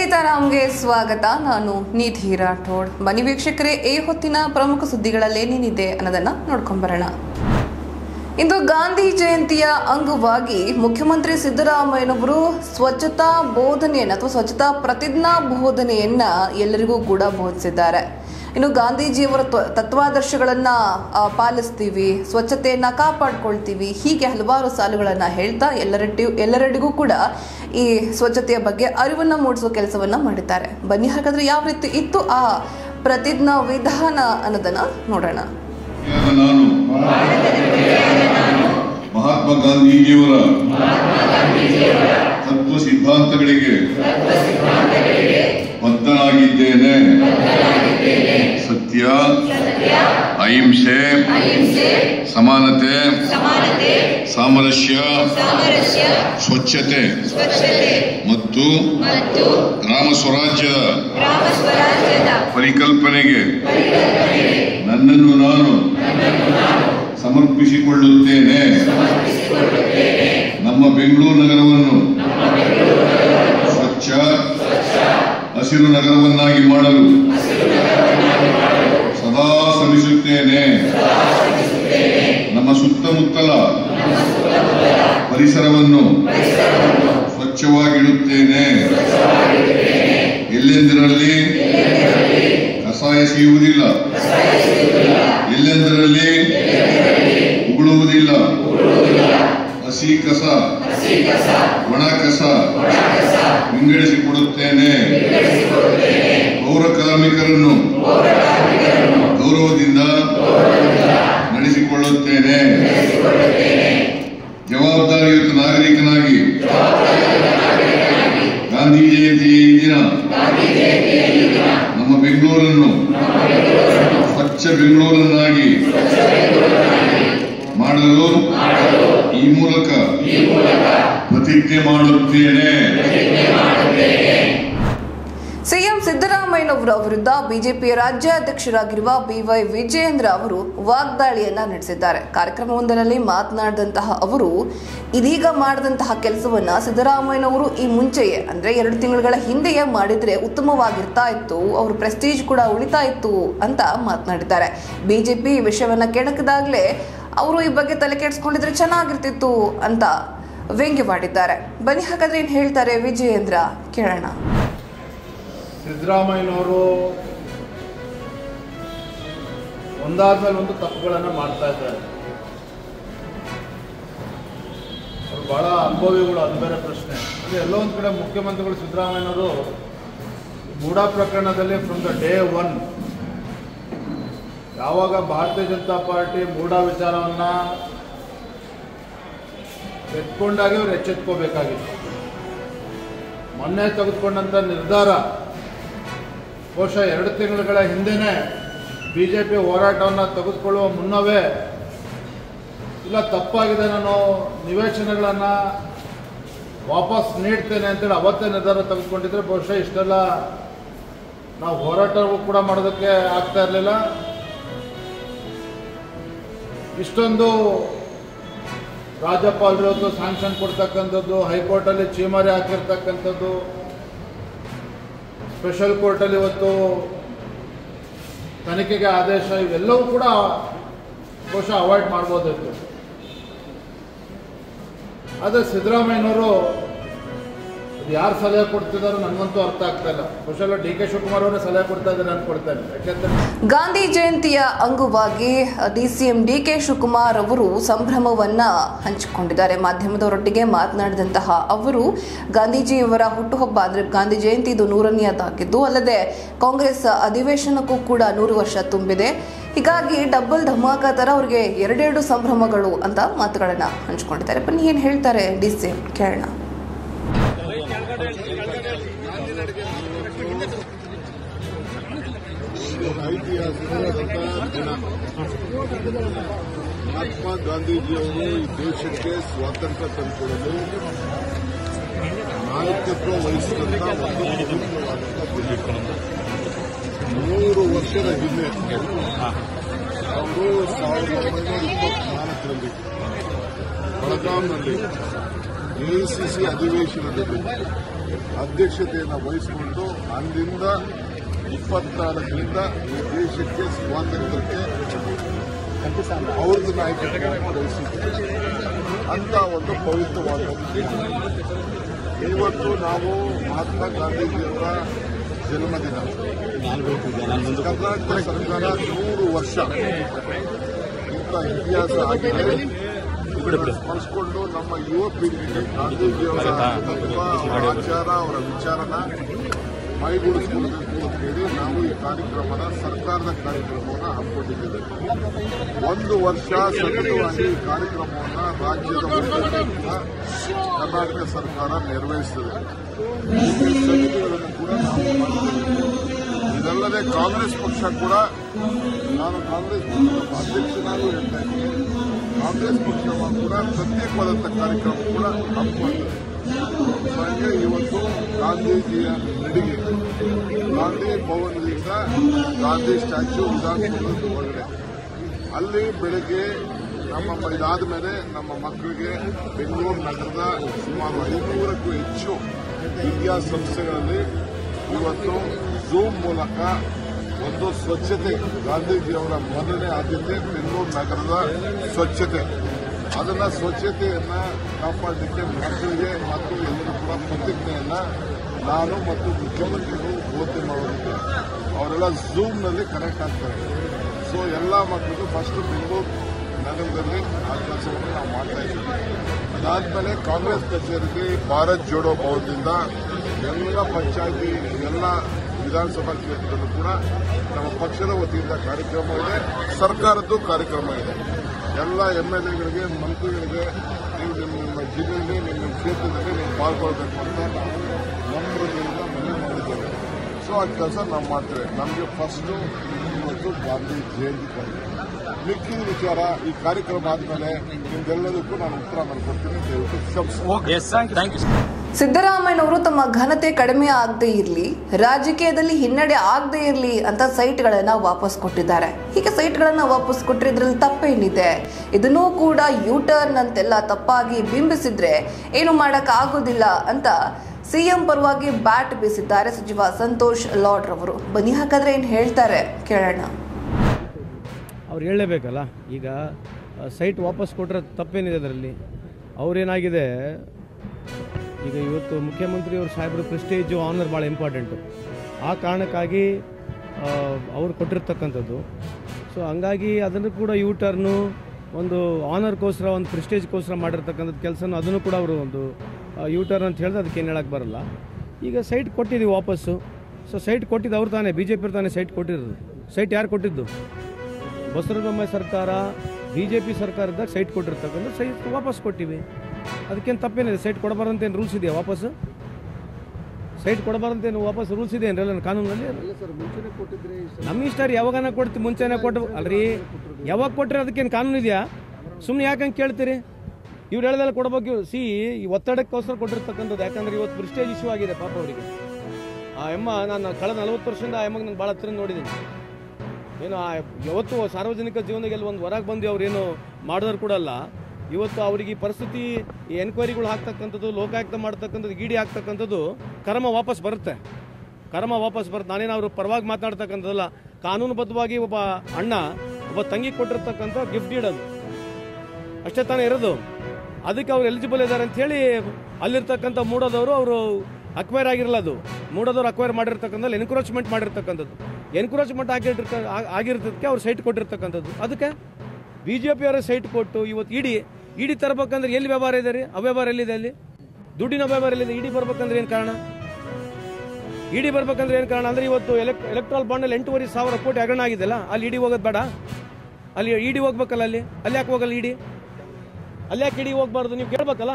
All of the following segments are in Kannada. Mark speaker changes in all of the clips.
Speaker 1: ಸೀತಾರಾಮ್ಗೆ ಸ್ವಾಗತ ನಾನು ನಿಧಿ ರಾಠೋಡ್ ಬನ್ನಿ ವೀಕ್ಷಕರೇ ಈ ಹೊತ್ತಿನ ಪ್ರಮುಖ ಸುದ್ದಿಗಳಲ್ಲಿ ಏನೇನಿದೆ ಅನ್ನೋದನ್ನ ನೋಡ್ಕೊಂಬರೋಣ ಇಂದು ಗಾಂಧಿ ಜಯಂತಿಯ ಅಂಗವಾಗಿ ಮುಖ್ಯಮಂತ್ರಿ ಸಿದ್ದರಾಮಯ್ಯನವರು ಸ್ವಚ್ಛತಾ ಬೋಧನೆಯನ್ನು ಅಥವಾ ಸ್ವಚ್ಛತಾ ಪ್ರತಿಜ್ಞಾ ಬೋಧನೆಯನ್ನ ಎಲ್ಲರಿಗೂ ಕೂಡ ಬೋಧಿಸಿದ್ದಾರೆ ಇನ್ನು ಗಾಂಧೀಜಿಯವರ ತ್ವ- ತತ್ವಾದರ್ಶಗಳನ್ನ ಆ, ಪಾಲಿಸ್ತೀವಿ ಸ್ವಚ್ಛತೆಯನ್ನ ಕಾಪಾಡ್ಕೊಳ್ತೀವಿ ಹೀಗೆ ಹಲವಾರು ಸಾಲುಗಳನ್ನ ಹೇಳ್ತಾ ಎಲ್ಲರಟ್ಟಿ ಎಲ್ಲರೆಡಿಗೂ ಕೂಡ ಈ ಸ್ವಚ್ಛತೆಯ ಬಗ್ಗೆ ಅರಿವನ್ನ ಮೂಡಿಸುವ ಕೆಲಸವನ್ನ ಮಾಡಿದ್ದಾರೆ ಬನ್ನಿ ಹಾಗಾದ್ರೆ ಯಾವ ರೀತಿ ಇತ್ತು ಆ ಪ್ರತಿಜ್ಞಾ ವಿಧಾನ ಅನ್ನೋದನ್ನ ನೋಡೋಣ
Speaker 2: ನಾನು ಮಹಾತ್ಮ ಗಾಂಧೀಜಿಯವರ ತತ್ವ ಸಿದ್ಧಾಂತಗಳಿಗೆ ಬದ್ಧನಾಗಿದ್ದೇನೆ ಸತ್ಯ ಅಹಿಂಸೆ ಸಮಾನತೆ ಸಾಮರಸ್ಯ ಸ್ವಚ್ಛತೆ ಮತ್ತು ಗ್ರಾಮ ಸ್ವರಾಜ್ಯದ ಪರಿಕಲ್ಪನೆಗೆ ನನ್ನನ್ನು ನಾನು ಸಮರ್ಪಿಸಿಕೊಳ್ಳುತ್ತೇನೆ ನಮ್ಮ ಬೆಂಗಳೂರು ನಗರವನ್ನು ಸ್ವಚ್ಛ ಹಸಿರು ನಗರವನ್ನಾಗಿ ಮಾಡಲು ಸದಾ ಶ್ರಮಿಸುತ್ತೇನೆ ನಮ್ಮ ಸುತ್ತಮುತ್ತಲ ಪರಿಸರವನ್ನು ಸ್ವಚ್ಛವಾಗಿಡುತ್ತೇನೆ ಎಲ್ಲೆಂದರಲ್ಲಿ ಕಸ ಎಸೆಯುವುದಿಲ್ಲ ಎಲ್ಲೆಂದರಲ್ಲಿ ಉಗುಳುವುದಿಲ್ಲ ಹಸಿ ಕಸ ಒಣ ಕಸ ವಿಂಗಡಿಸಿಕೊಡುತ್ತೇನೆ ಪೌರ ಕಾರ್ಮಿಕರನ್ನು ಗೌರವದಿಂದ ನಡೆಸಿಕೊಳ್ಳುತ್ತೇನೆ ಜವಾಬ್ದಾರಿಯುತ ನಾಗರಿಕನಾಗಿ ಗಾಂಧಿ ಜಯಂತಿಯ ಈ ದಿನ ನಮ್ಮ ಬೆಂಗಳೂರನ್ನು ಸ್ವಚ್ಛ ಬೆಂಗಳೂರನ್ನಾಗಿ ಮಾಡಲು ಈ ಮೂಲಕ ಪ್ರತಿಜ್ಞೆ ಮಾಡುತ್ತೇನೆ
Speaker 1: ಸಿಎಂ ಸಿದ್ದರಾಮಯ್ಯನವರ ವಿರುದ್ಧ ಬಿಜೆಪಿಯ ರಾಜ್ಯಾಧ್ಯಕ್ಷರಾಗಿರುವ ಬಿವೈ ವಿಜಯೇಂದ್ರ ಅವರು ವಾಗ್ದಾಳಿಯನ್ನ ನಡೆಸಿದ್ದಾರೆ ಕಾರ್ಯಕ್ರಮವೊಂದರಲ್ಲಿ ಮಾತನಾಡಿದಂತಹ ಅವರು ಇದೀಗ ಮಾಡಿದಂತಹ ಕೆಲಸವನ್ನ ಸಿದ್ದರಾಮಯ್ಯನವರು ಈ ಮುಂಚೆಯೇ ಅಂದ್ರೆ ಎರಡು ತಿಂಗಳುಗಳ ಹಿಂದೆಯೇ ಮಾಡಿದ್ರೆ ಉತ್ತಮವಾಗಿರ್ತಾ ಇತ್ತು ಅವ್ರ ಪ್ರೆಸ್ಟೀಜ್ ಕೂಡ ಉಳಿತಾ ಇತ್ತು ಅಂತ ಮಾತನಾಡಿದ್ದಾರೆ ಬಿಜೆಪಿ ಈ ವಿಷಯವನ್ನ ಕೆಣಕಿದಾಗಲೇ ಅವರು ಈ ಬಗ್ಗೆ ತಲೆ ಕೆಡಿಸ್ಕೊಂಡಿದ್ರೆ ಚೆನ್ನಾಗಿರ್ತಿತ್ತು ಅಂತ ವ್ಯಂಗ್ಯವಾಡಿದ್ದಾರೆ ಬನ್ನಿ ಹಾಗಾದ್ರೆ ಏನ್ ಹೇಳ್ತಾರೆ ವಿಜಯೇಂದ್ರ ಕೇಳೋಣ
Speaker 3: ಸಿದ್ದರಾಮಯ್ಯನವರು ಒಂದಾದ್ಮೇಲೆ ಒಂದು ತಪ್ಪುಗಳನ್ನು ಮಾಡ್ತಾ ಇದ್ದಾರೆ ಅವ್ರು ಬಹಳ ಅನುಭವಿಗಳು ಅದು ಬೇರೆ ಪ್ರಶ್ನೆ ಅಂದರೆ ಎಲ್ಲೋ ಒಂದು ಕಡೆ ಮುಖ್ಯಮಂತ್ರಿಗಳು ಸಿದ್ದರಾಮಯ್ಯನವರು ಮೂಡಾ ಪ್ರಕರಣದಲ್ಲಿ ಫ್ರಮ್ ದ ಡೇ ಒನ್ ಯಾವಾಗ ಭಾರತೀಯ ಜನತಾ ಪಾರ್ಟಿ ಮೂಡಾ ವಿಚಾರವನ್ನ ಎತ್ಕೊಂಡಾಗೆ ಅವ್ರು ಎಚ್ಚೆತ್ಕೋಬೇಕಾಗಿತ್ತು ಮೊನ್ನೆ ತೆಗೆದುಕೊಂಡಂಥ ನಿರ್ಧಾರ ಬಹುಶಃ ಎರಡು ತಿಂಗಳುಗಳ ಹಿಂದೆನೇ ಬಿ ಜೆ ಪಿ ಹೋರಾಟವನ್ನು ತೆಗೆದುಕೊಳ್ಳುವ ಮುನ್ನವೇ ಇಲ್ಲ ತಪ್ಪಾಗಿದೆ ನಾನು ನಿವೇಶನಗಳನ್ನು ವಾಪಸ್ ನೀಡ್ತೇನೆ ಅಂತೇಳಿ ಅವತ್ತೇ ನಿರ್ಧಾರ ತೆಗೆದುಕೊಂಡಿದ್ರೆ ಬಹುಶಃ ಇಷ್ಟೆಲ್ಲ ನಾವು ಹೋರಾಟವೂ ಕೂಡ ಮಾಡೋದಕ್ಕೆ ಆಗ್ತಾ ಇರಲಿಲ್ಲ ಇಷ್ಟೊಂದು ರಾಜ್ಯಪಾಲರು ಇವತ್ತು ಸ್ಯಾಂಕ್ಷನ್ ಕೊಡ್ತಕ್ಕಂಥದ್ದು ಹೈಕೋರ್ಟಲ್ಲಿ ಚೀಮಾರಿ ಹಾಕಿರ್ತಕ್ಕಂಥದ್ದು ಸ್ಪೆಷಲ್ ಕೋರ್ಟಲ್ಲಿ ಇವತ್ತು ತನಿಖೆಗೆ ಆದೇಶ ಇವೆಲ್ಲವೂ ಕೂಡ ಬಹುಶಃ ಅವಾಯ್ಡ್ ಮಾಡ್ಬೋದಿತ್ತು ಆದರೆ ಸಿದ್ದರಾಮಯ್ಯನವರು ಯಾರು ಸಲಹೆ ಕೊಡ್ತಿದ್ದಾರೋ ನನಗಂತೂ ಅರ್ಥ ಆಗ್ತಾ ಇಲ್ಲ ಬಹುಶಃ ಡಿ ಕೆ ಶಿವಕುಮಾರ್ ಅವರೇ ಸಲಹೆ ಕೊಡ್ತಾ ಇದ್ದಾರೆ ಅನ್ಕೊಳ್ತೇನೆ ಯಾಕೆಂದ್ರೆ
Speaker 1: ಗಾಂಧಿ ಜಯಂತಿಯ ಅಂಗವಾಗಿ ಡಿಸಿಎಂ ಡಿ ಕೆ ಶಿವಕುಮಾರ್ ಅವರು ಸಂಭ್ರಮವನ್ನ ಹಂಚಿಕೊಂಡಿದ್ದಾರೆ ಮಾಧ್ಯಮದವರೊಟ್ಟಿಗೆ ಮಾತನಾಡಿದಂತಹ ಅವರು ಗಾಂಧೀಜಿಯವರ ಹುಟ್ಟುಹಬ್ಬ ಅಂದ್ರೆ ಗಾಂಧಿ ಜಯಂತಿ ಇದು ನೂರನೆಯದಾಗಿದ್ದು ಅಲ್ಲದೆ ಕಾಂಗ್ರೆಸ್ ಅಧಿವೇಶನಕ್ಕೂ ಕೂಡ ನೂರು ವರ್ಷ ತುಂಬಿದೆ ಹೀಗಾಗಿ ಡಬಲ್ ಧಮಾಕ ತರ ಅವ್ರಿಗೆ ಎರಡೆರಡು ಸಂಭ್ರಮಗಳು ಅಂತ ಮಾತುಗಳನ್ನ ಹಂಚಿಕೊಂಡಿದ್ದಾರೆ ಬನ್ನಿ ಏನ್ ಹೇಳ್ತಾರೆ ಡಿಸಿಎಂ ಕೇಳೋಣ
Speaker 4: ಐತಿಹಾಸಿಕ ದಿನ ಮಹಾತ್ಮ ಗಾಂಧೀಜಿಯವರು ಈ ದೇಶಕ್ಕೆ ಸ್ವಾತಂತ್ರ್ಯ ತಂದುಕೊಡಲು ನಾಯಕತ್ವ ವಹಿಸಿದಂತ ಒಂದು ಪ್ರಮುಖವಾದಂಥ ದಿನ. ನೂರು ವರ್ಷದ ಹಿಂದೆ ಅವರು ಸಾವಿರದ ಒಂಬೈನೂರ ಇಪ್ಪತ್ನಾಲ್ಕರಲ್ಲಿ ಬೆಳಗಾಂನಲ್ಲಿ ಎಐಸಿಸಿ ಅಧಿವೇಶನದಲ್ಲಿ ಅಧ್ಯಕ್ಷತೆಯನ್ನು ವಹಿಸಿಕೊಂಡು ಅಂದಿಂದ ಇಪ್ಪತ್ನಾಲ್ಕರಿಂದ ಈ ದೇಶಕ್ಕೆ ಸ್ವಾತಂತ್ರ್ಯಕ್ಕೆ ಅವ್ರದ್ದು ನಾಯಕತ್ವವನ್ನು ವಹಿಸಿದ್ರು ಅಂತ ಒಂದು ಪವಿತ್ರವಾದ ದಿನ. ಇವತ್ತು ನಾವು ಮಹಾತ್ಮ ಗಾಂಧೀಜಿಯವರ ಜನ್ಮದಿನ ಕರ್ನಾಟಕ ಸರ್ಕಾರ ನೂರು ವರ್ಷ ಇಂಥ ಇತಿಹಾಸ ಆಗಿದೆ ಇದನ್ನು ಸ್ಮರಿಸಿಕೊಂಡು ನಮ್ಮ ಯುವ ಪೀಳಿಗೆಗೆ ಗಾಂಧೀಜಿಯವರ ತತ್ವ ಅವರ ಆಚಾರ ಅವರ ವಿಚಾರನ ಮೈಗೂಡಿಸ್ಕೊಳ್ಬೇಕು ಅಂತ ಹೇಳಿ ನಾವು ಈ ಕಾರ್ಯಕ್ರಮನ ಸರ್ಕಾರದ ಕಾರ್ಯಕ್ರಮವನ್ನು ಹಮ್ಮಿಕೊಂಡಿದ್ದೇವೆ ಒಂದು ವರ್ಷ ಸತತವಾಗಿ ಈ ಕಾರ್ಯಕ್ರಮವನ್ನು ರಾಜ್ಯದ ಮುಖ್ಯಮಂತ್ರಿಗಳ ಕರ್ನಾಟಕ ಸರ್ಕಾರ ನಿರ್ವಹಿಸುತ್ತದೆ ಈ ಸಮಿತಿಗಳನ್ನು ಕೂಡ ನಾವು ಮಾಡ್ತೇವೆ. ಇದಲ್ಲದೆ ಕಾಂಗ್ರೆಸ್ ಪಕ್ಷ ಕೂಡ ನಾನು ಕಾಂಗ್ರೆಸ್ ಪಕ್ಷದ ಅಧ್ಯಕ್ಷನಾಗೂ ಹೇಳ್ತಾ ಇದ್ದೀನಿ ಕಾಂಗ್ರೆಸ್ ಪಕ್ಷ ಕೂಡ ಪ್ರತ್ಯೇಕವಾದಂಥ ಕಾರ್ಯಕ್ರಮ ಕೂಡ ಹಮ್ಮಿಕೊಂಡಿದೆ ಹಾಗೆ ಇವತ್ತು ಗಾಂಧೀಜಿಯ ನಡಿಗೆ ಗಾಂಧಿ ಭವನದಿಂದ ಗಾಂಧಿ ಸ್ಟ್ಯಾಚ್ಯೂ ವಿಧಾನಸೌಧದ ಒಳಗಡೆ ಅಲ್ಲಿ ಬೆಳಗ್ಗೆ ನಮ್ಮ ಇದಾದ ಮೇಲೆ ನಮ್ಮ ಮಕ್ಕಳಿಗೆ ಬೆಂಗಳೂರು ನಗರದ ಸುಮಾರು ಐನೂರಕ್ಕೂ ಹೆಚ್ಚು ವಿದ್ಯಾಸಂಸ್ಥೆಗಳಲ್ಲಿ ಇವತ್ತು ಝೂಮ್ ಮೂಲಕ ಒಂದು ಸ್ವಚ್ಛತೆ ಗಾಂಧೀಜಿಯವರ ಮೊದಲನೇ ಆದ್ಯತೆ ಬೆಂಗಳೂರು ನಗರದ ಸ್ವಚ್ಛತೆ ಅದನ್ನ ಸ್ವಚ್ಛತೆಯನ್ನ ಕಾಪಾಡಲಿಕ್ಕೆ ಮಕ್ಕಳಿಗೆ ಮತ್ತು ಎಲ್ಲರೂ ಕೂಡ ಪ್ರತಿಜ್ಞೆಯನ್ನ ನಾನು ಮತ್ತು ಮುಖ್ಯಮಂತ್ರಿಗಳು ಬೋಧನೆ ಮಾಡೋದಕ್ಕೆ ಅವರೆಲ್ಲ ಝೂಮ್ನಲ್ಲಿ ಕನೆಕ್ಟ್ ಆಗ್ತಾರೆ ಸೊ ಎಲ್ಲ ಮಕ್ಕಳಿಗೂ ಫಸ್ಟ್ ಬೆಂಗಳೂರು ನಗರದಲ್ಲಿ ಆ ಕೆಲಸವನ್ನು ನಾವು ಮಾಡ್ತಾ ಇದ್ದೀವಿ ಅದಾದ್ಮೇಲೆ ಕಾಂಗ್ರೆಸ್ ಕಚೇರಿಗೆ ಭಾರತ್ ಜೋಡೋ ಭವನದಿಂದ ಎಲ್ಲ ಪಂಚಾಯತಿ ಎಲ್ಲ ವಿಧಾನಸಭಾ ಕ್ಷೇತ್ರದಲ್ಲೂ ಕೂಡ ನಮ್ಮ ಪಕ್ಷದ ವತಿಯಿಂದ ಕಾರ್ಯಕ್ರಮ ಇದೆ ಸರ್ಕಾರದ್ದು ಕಾರ್ಯಕ್ರಮ ಇದೆ ಎಲ್ಲ ಎಂ ಎಲ್ ಎಗಳಿಗೆ ಮಂತ್ರಿಗಳಿಗೆ ನೀವು ನಿಮ್ಮ ಜಿಲ್ಲೆಯಲ್ಲಿ ನಿಮ್ಮ ಕ್ಷೇತ್ರದಲ್ಲಿ ನೀವು ಪಾಲ್ಗೊಳ್ಬೇಕು ಅಂತ ನಾವು ನಮ್ರತೆಯಿಂದ ಮನವಿ ಮಾಡಿದ್ದೇವೆ ಸೊ ಆ ಕೆಲಸ ನಾವು ಮಾಡ್ತೇವೆ ನಮಗೆ ಫಸ್ಟು ಇವತ್ತು ಗಾಂಧಿ ಜಯಂತಿ ಕಾರ್ಯಕ್ರಮ ಮಿಕ್ಕಿದ ವಿಚಾರ ಈ ಕಾರ್ಯಕ್ರಮ ಆದಮೇಲೆ ನಿಮ್ಗೆಲ್ಲದಕ್ಕೂ ನಾನು ಉತ್ತರ ನಾನು ಕೊಡ್ತೀನಿ ದಯವಿಟ್ಟು ಕ್ಷಮಿಸಿ
Speaker 5: ಎಸ್ ಥ್ಯಾಂಕ್ ಯು
Speaker 1: ಸಿದ್ದರಾಮಯ್ಯನವರು ತಮ್ಮ ಘನತೆ ಕಡಿಮೆ ಆಗದೇ ಇರಲಿ ರಾಜಕೀಯದಲ್ಲಿ ಹಿನ್ನಡೆ ಆಗದೇ ಇರಲಿ ಅಂತ ಸೈಟ್ಗಳನ್ನ ವಾಪಸ್ ಕೊಟ್ಟಿದ್ದಾರೆ ಹೀಗೆ ಸೈಟ್ಗಳನ್ನ ವಾಪಸ್ ಕೊಟ್ಟರೆ ಇದರಲ್ಲಿ ತಪ್ಪೇನಿದೆ ಇದನ್ನೂ ಕೂಡ ಯೂ ಟರ್ನ್ ಅಂತೆಲ್ಲ ತಪ್ಪಾಗಿ ಬಿಂಬಿಸಿದ್ರೆ ಏನು ಮಾಡಕ್ ಆಗೋದಿಲ್ಲ ಅಂತ ಸಿಎಂ ಪರವಾಗಿ ಬ್ಯಾಟ್ ಬೀಸಿದ್ದಾರೆ ಸಚಿವ ಸಂತೋಷ್ ಲಾಡ್ ರವರು ಬನ್ನಿ ಹಾಗಾದ್ರೆ ಏನ್ ಹೇಳ್ತಾರೆ ಕೇಳೋಣ
Speaker 6: ಅವ್ರು ಹೇಳಲೇಬೇಕಲ್ಲ ಈಗ ಸೈಟ್ ವಾಪಸ್ ಕೊಟ್ಟರೆ ತಪ್ಪೇನಿದೆ ಅದರಲ್ಲಿ ಅವ್ರೇನಾಗಿದೆ ಈಗ ಇವತ್ತು ಮುಖ್ಯಮಂತ್ರಿಯವರು ಸಾಹೇಬ್ರ ಪ್ರೆಸ್ಟೇಜು ಆನರ್ ಭಾಳ ಇಂಪಾರ್ಟೆಂಟು ಆ ಕಾರಣಕ್ಕಾಗಿ ಆ, ಅವ್ರು ಕೊಟ್ಟಿರ್ತಕ್ಕಂಥದ್ದು ಸೊ ಹಂಗಾಗಿ ಅದನ್ನು ಕೂಡ ಯೂ ಟರ್ನು ಒಂದು ಆನರ್ಗೋಸ್ಕರ ಒಂದು ಪ್ರೆಸ್ಟೇಜ್ಗೋಸ್ಕರ ಮಾಡಿರ್ತಕ್ಕಂಥದ್ದು ಕೆಲಸನೂ ಅದನ್ನು ಕೂಡ ಅವರು ಒಂದು ಯೂ ಟರ್ನ್ ಅಂತ ಹೇಳಿದ್ರೆ ಅದಕ್ಕೆ ಏನು ಹೇಳಕ್ಕೆ ಬರಲ್ಲ ಈಗ ಸೈಟ್ ಕೊಟ್ಟಿದ್ದೀವಿ ವಾಪಸ್ಸು ಸೊ ಸೈಟ್ ಕೊಟ್ಟಿದ್ದು ಅವ್ರು ತಾನೇ ಬಿ ಜೆ ಪಿ ತಾನೇ ಸೈಟ್ ಕೊಟ್ಟಿರೋದು ಸೈಟ್ ಯಾರು ಕೊಟ್ಟಿದ್ದು ಬಸವರಾಜ ಸರ್ಕಾರ ಬಿ ಜೆ ಪಿ ಸರ್ಕಾರದಾಗ ಸೈಟ್ ಕೊಟ್ಟಿರ್ತಕ್ಕಂಥ ಸೈಟ್ ವಾಪಸ್ ಕೊಟ್ಟಿವಿ ಅದಕ್ಕೇನು ತಪ್ಪೇನಿದೆ ಸೈಟ್ ಕೊಡಬಾರಂತೇನು ರೂಲ್ಸ್ ಇದೆಯಾ ವಾಪಸ್ಸು ಸೈಟ್ ಕೊಡಬಾರಂತೇನು ವಾಪಸ್ ರೂಲ್ಸ್ ಇದೆ ಏನ್ರಲ್ಲ ಕಾನೂನಲ್ಲಿ ನಮ್ಮ ಇಷ್ಟ ರೀ ಯಾವಾಗನ ಕೊಡ್ತೀವಿ ಮುಂಚೆನೇ ಕೊಟ್ಟು ಅಲ್ರಿ ಯಾವಾಗ ಕೊಟ್ಟರೆ ಅದಕ್ಕೇನು ಕಾನೂನು ಇದೆಯಾ ಸುಮ್ಮನೆ ಯಾಕಂಗೆ ಕೇಳ್ತೀರಿ ಇವ್ರು ಹೇಳ್ದಲ್ಲ ಕೊಡಬೇಕು ಸಿ ಈ ಒತ್ತಡಕ್ಕೋಸ್ಕರ ಕೊಟ್ಟಿರ್ತಕ್ಕಂಥದ್ದು ಯಾಕಂದ್ರೆ ಇವತ್ತು ಪ್ರಿಸ್ಟೇಜ್ ಇಶ್ಯೂ ಆಗಿದೆ ಪಾಪ ಅವರಿಗೆ ಆ ಎಮ್ಮ ನಾನು ಕಳೆದ ನಲವತ್ತು ವರ್ಷದಿಂದ ಆ ಎಮ್ಮಗೆ ನಾನು ಭಾಳ ಹತ್ರ ನೋಡಿದ್ದೀನಿ ಏನು ಆ ಯಾವತ್ತು ಸಾರ್ವಜನಿಕ ಜೀವನದಲ್ಲಿ ಎಲ್ಲಿ ಒಂದು ಹೊರಗೆ ಬಂದು ಅವ್ರು ಏನು ಮಾಡಿದ್ರು ಕೂಡ ಅಲ್ಲ ಇವತ್ತು ಅವರಿಗೆ ಈ ಪರಿಸ್ಥಿತಿ ಈ ಎನ್ಕ್ವೈರಿಗಳು ಹಾಕ್ತಕ್ಕಂಥದ್ದು ಲೋಕಾಯುಕ್ತ ಮಾಡ್ತಕ್ಕಂಥದ್ದು ಇಡಿ ಹಾಕ್ತಕ್ಕಂಥದ್ದು ಕರ್ಮ ವಾಪಸ್ ಬರುತ್ತೆ ಕರ್ಮ ವಾಪಸ್ ಬರುತ್ತೆ ನಾನೇನು ಅವ್ರ ಪರವಾಗಿ ಮಾತನಾಡ್ತಕ್ಕಂಥದ್ದಲ್ಲ ಕಾನೂನುಬದ್ಧವಾಗಿ ಒಬ್ಬ ಅಣ್ಣ ಒಬ್ಬ ತಂಗಿ ಕೊಟ್ಟಿರ್ತಕ್ಕಂಥ ಗಿಫ್ಟ್ ಇಡೋದು ಅಷ್ಟೇ ತಾನೇ ಇರೋದು ಅದಕ್ಕೆ ಅವ್ರು ಎಲಿಜಿಬಲ್ ಇದ್ದಾರೆ ಅಂತ ಹೇಳಿ ಅಲ್ಲಿರ್ತಕ್ಕಂಥ ಮೂಡೋದವರು ಅವರು ಅಕ್ವೈರ್ ಆಗಿರಲ್ಲ ಅದು ಮೂಡೋದವ್ರು ಅಕ್ವೈರ್ ಮಾಡಿರ್ತಕ್ಕಂಥದ್ದು ಎನ್ಕ್ರೋಚ್ಮೆಂಟ್ ಮಾಡಿರ್ತಕ್ಕಂಥದ್ದು ಎನ್ಕ್ರೋಚ್ಮೆಂಟ್ ಆಗಿರ್ತ ಆಗಿರ್ತದಕ್ಕೆ ಅವ್ರು ಸೈಟ್ ಕೊಟ್ಟಿರ್ತಕ್ಕಂಥದ್ದು ಅದಕ್ಕೆ ಬಿ ಜೆ ಪಿಯವರ ಸೈಟ್ ಕೊಟ್ಟು ಇವತ್ತು ಇಡಿ ಇಡಿ ತರಬೇಕಂದ್ರೆ ಎಲ್ಲಿ ವ್ಯವಹಾರ ಇದೆ ರೀ ಅವ್ಯವಹಾರ ಎಲ್ಲಿದೆ ಅಲ್ಲಿ ದುಡ್ಡಿನ ವ್ಯವಹಾರ ಎಲ್ಲಿದೆ ಇಡಿ ಬರ್ಬೇಕಂದ್ರೆ ಏನು ಕಾರಣ ಇಡಿ ಬರ್ಬೇಕಂದ್ರೆ ಏನು ಕಾರಣ ಅಂದ್ರೆ ಇವತ್ತು ಎಲೆಕ್ ಎಲೆಕ್ಟ್ರಾಲ್ ಬಾಂಡಲ್ಲಿ ಎಂಟೂವರೆ ಸಾವಿರ ಕೋಟಿ ಹಗರಣ ಆಗಿದೆಲ್ಲ ಅಲ್ಲಿ ಇಡಿ ಹೋಗೋದು ಬೇಡ ಅಲ್ಲಿ ಇಡಿ ಹೋಗ್ಬೇಕಲ್ಲ ಅಲ್ಲಿ ಅಲ್ಲಿ ಯಾಕೆ ಹೋಗಲ್ಲ ಇಡಿ ಅಲ್ಲಿ ಯಾಕೆ ಇಡಿ ಹೋಗ್ಬಾರ್ದು ನೀವು ಕೇಳ್ಬೇಕಲ್ಲ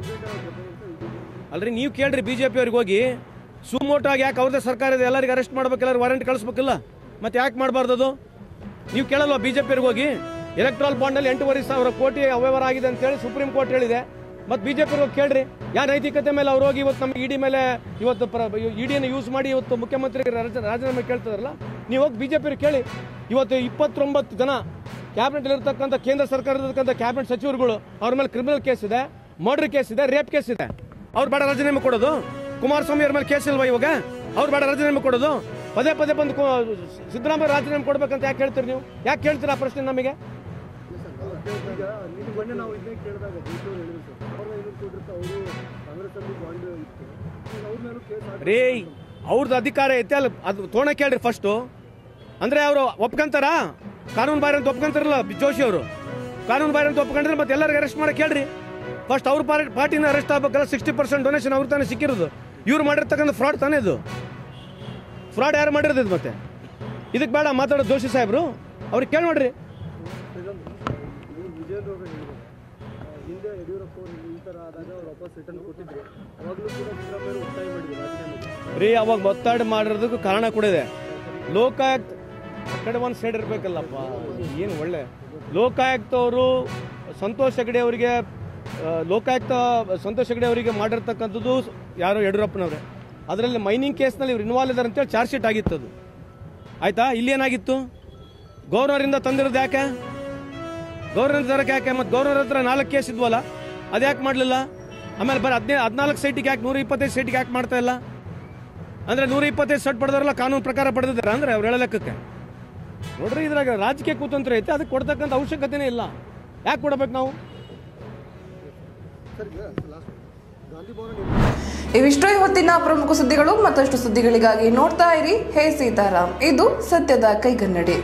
Speaker 6: ಅಲ್ರಿ ನೀವು ಕೇಳ್ರಿ ಬಿ ಜೆ ಅವ್ರಿಗೆ ಹೋಗಿ ಸುಮೋಟಾಗಿ ಯಾಕೆ ಅವ್ರದ್ದೇ ಸರ್ಕಾರ ಇದೆ ಎಲ್ಲರಿಗೆ ಅರೆಸ್ಟ್ ಮಾಡ್ಬೇಕು ಎಲ್ಲರೂ ವಾರೆಂಟ್ ಕಳಿಸ್ಬೇಕಲ್ಲ ಮತ್ತೆ ಯಾಕೆ ಮಾಡಬಾರ್ದು ಅದು ನೀವು ಕೇಳಲ್ವಾ ಬಿ ಜೆ ಅವ್ರಿಗೆ ಹೋಗಿ ಎಲೆಕ್ಟ್ರಾಲ್ ಬಾಂಡಲ್ಲಿ ಎಂಟೂವರೆ ಸಾವಿರ ಕೋಟಿ ಅವ್ಯವಹಾರ ಆಗಿದೆ ಅಂತ ಹೇಳಿ ಸುಪ್ರೀಂ ಕೋರ್ಟ್ ಹೇಳಿದೆ ಮತ್ತೆ ಬಿ ಜೆ ಪಿ ಹೋಗಿ ಕೇಳ್ರಿ ಯಾ ನೈತಿಕತೆ ಮೇಲೆ ಅವ್ರು ಹೋಗಿ ಇವತ್ತು ನಮ್ಮ ಇಡಿ ಮೇಲೆ ಇವತ್ತು ಇಡಿಯನ್ನು ಯೂಸ್ ಮಾಡಿ ಇವತ್ತು ಮುಖ್ಯಮಂತ್ರಿಗೆ ರಾಜ- ರಾಜೀನಾಮೆ ಕೇಳ್ತಿದಾರಲ್ಲ ನೀವು ಹೋಗಿ ಬಿ ಜೆ ಪಿ ಕೇಳಿ ಇವತ್ತು ಇಪ್ಪತ್ತೊಂಬತ್ತು ಜನ ಕ್ಯಾಬಿನೆಟ್ ಇರತಕ್ಕಂಥ ಕೇಂದ್ರ ಸರ್ಕಾರದಕ್ಕಂಥ ಕ್ಯಾಬಿನೆಟ್ ಸಚಿವರುಗಳು ಅವ್ರ ಮೇಲೆ ಕ್ರಿಮಿನಲ್ ಕೇಸ್ ಇದೆ ಮರ್ಡರ್ ಕೇಸ್ ಇದೆ ರೇಪ್ ಕೇಸ್ ಇದೆ ಅವ್ರು ಬೇಡ ರಾಜೀನಾಮೆ ಕೊಡೋದು ಕುಮಾರಸ್ವಾಮಿ ಅವ್ರ ಮೇಲೆ ಕೇಸ್ ಇಲ್ವಾ ಇವಾಗ ಅವ್ರು ಬೇಡ ರಾಜೀನಾಮೆ ಕೊಡೋದು ಪದೇ ಪದೇ ಬಂದು ಕೋ- ಸಿದ್ದರಾಮಯ್ಯ ರಾಜೀನಾಮೆ ಕೊಡ್ಬೇಕಂತ ಯಾಕೆ ಹೇಳ್ತೀರಿ ನೀವು ಯಾಕೆ ಕೇಳ್ತೀರಾ ಆ ಪ್ರಶ್ನೆ ನಮಗೆ ರೀ ಅವ್ರದ್ದು ಅಧಿಕಾರ ಐತೆ ಅಲ್ಲಿ ಅದು ತೋಣ ಕೇಳ್ರಿ ಫಸ್ಟು ಅಂದ್ರೆ ಅವರು ಒಪ್ಕೊಂತಾರ ಕಾನೂನು ಬಾರಿ ಅಂತ ಒಪ್ಕೊಂತಾರಲ್ಲ ಜೋಶಿ ಅವರು ಕಾನೂನು ಬಾರಿ ಅಂತ ಒಪ್ಕೊಂಡ್ರೆ ಮತ್ತೆ ಎಲ್ಲರಿಗೂ ಅರೆಸ್ಟ್ ಮಾಡಕ್ಕೆ ಹೇಳ್ರಿ ಫಸ್ಟ್ ಅವ್ರ ಪಾರ್ಟಿ ಪಾರ್ಟಿನ ಅರೆಸ್ಟ್ ಆಗ್ಬೇಕಲ್ಲ ಸಿಕ್ಸ್ಟಿ ಪರ್ಸೆಂಟ್ ಡೊನೇಷನ್ ಅವ್ರ ತಾನೇ ಸಿಕ್ಕಿರೋದು ಇವ್ರು ಮಾಡಿರ್ತಕ್ಕಂಥ ಫ್ರಾಡ್ ತಾನೇ ಇದು ಫ್ರಾಡ್ ಯಾರು ಮಾಡಿರೋದು ಇದು ಮತ್ತೆ ಇದಕ್ಕೆ ಬೇಡ ಮಾತಾಡೋದು ಜೋಶಿ ಸಾಹೇಬ್ರು ಅವ್ರಿಗೆ ಕೇಳಿ ನೋಡ್ರಿ
Speaker 5: ಹಿಂದೆ ಯಡಿಯೂರಪ್ಪ ಅವರು ಈ ಥರ ಆದಾಗ ಅವ್ರು ವಾಪಸ್ ರಿಟರ್ನ್ ಕೊಟ್ಟಿದ್ರು ಅವಾಗಲೂ ಕೂಡ ಸಿದ್ದರಾಮಯ್ಯ ಒತ್ತಾಯ ಮಾಡಿದ್ರು ರಾಜೀನಾಮೆಗೆ
Speaker 6: ರೀ ಅವಾಗ ಒತ್ತಡ ಮಾಡಿರೋದಕ್ಕೂ ಕಾರಣ ಕೂಡ ಇದೆ ಲೋಕಾಯುಕ್ತ ಆ ಕಡೆ ಒಂದು ಸೈಡ್ ಇರಬೇಕಲ್ಲಪ್ಪ ಏನು ಒಳ್ಳೆ ಲೋಕಾಯುಕ್ತ ಅವರು ಸಂತೋಷ್ ಹೆಗಡೆ ಅವರಿಗೆ ಆ, ಲೋಕಾಯುಕ್ತ ಸಂತೋಷ್ ಹೆಗಡೆ ಅವರಿಗೆ ಮಾಡಿರ್ತಕ್ಕಂಥದ್ದು ಯಾರು ಯಡಿಯೂರಪ್ಪನವ್ರೆ ಅದರಲ್ಲಿ ಮೈನಿಂಗ್ ಕೇಸ್ನಲ್ಲಿ ಇವ್ರು ಇನ್ವಾಲ್ವ್ ಇದ್ದಾರೆ ಅಂತೇಳಿ ಚಾರ್ಜ್ ಶೀಟ್ ಆಗಿತ್ತು ಅದು ಆಯ್ತಾ ಇಲ್ಲಿ ಏನಾಗಿತ್ತು ಗೌರ್ನರಿಂದ ತಂದಿರೋದು ಯಾಕೆ ಗೌರ್ನರ್ ತರಕ್ಕೆ ಯಾಕೆ ಮತ್ತು ಗೌರ್ನರ್ ಹತ್ರ ನಾಲ್ಕು ಕೇಸ್ ಇದ್ವಲ್ಲ ಅದು ಯಾಕೆ ಮಾಡಲಿಲ್ಲ ಆಮೇಲೆ ಬರೀ ಹದಿನೈದು ಹದಿನಾಲ್ಕು ಸೈಟಿಗೆ ಯಾಕೆ ನೂರ ಇಪ್ಪತ್ತೈದು ಸೈಟಿಗೆ ಯಾಕೆ ಮಾಡ್ತಾ ಇಲ್ಲ ಅಂದ್ರೆ ನೂರ ಇಪ್ಪತ್ತೈದು ಸೆಟ್ ಪಡೆದವರೆಲ್ಲ ಕಾನೂನು ಪ್ರಕಾರ ಪಡೆದಿದ್ದಾರೆ ಅಂದ್ರೆ ಅವ್ರು ಹೇಳೋ ಲೆಕ್ಕಕ್ಕೆ ನೋಡ್ರಿ ಇದ್ರಾಗ ರಾಜಕೀಯ ಕೂತಂತ್ರ ಐತೆ ಅದಕ್ಕೆ ಕೊಡ್ತಕ್ಕಂಥ ಅವಶ್ಯಕತೆನೇ ಇಲ್ಲ ಯಾಕೆ ಕೊಡಬೇಕು ನಾವು
Speaker 5: ಗಾಂಧಿ ಭವನ
Speaker 1: ಇವಿಷ್ಟು ಇವತ್ತಿನ ಪ್ರಮುಖ ಸುದ್ದಿಗಳು ಮತ್ತಷ್ಟು ಸುದ್ದಿಗಳಿಗಾಗಿ ನೋಡ್ತಾ ಇರಿ ಹೇ ಸೀತಾರಾಮ್ ಇದು ಸತ್ಯದ ಕೈಗನ್ನಡಿ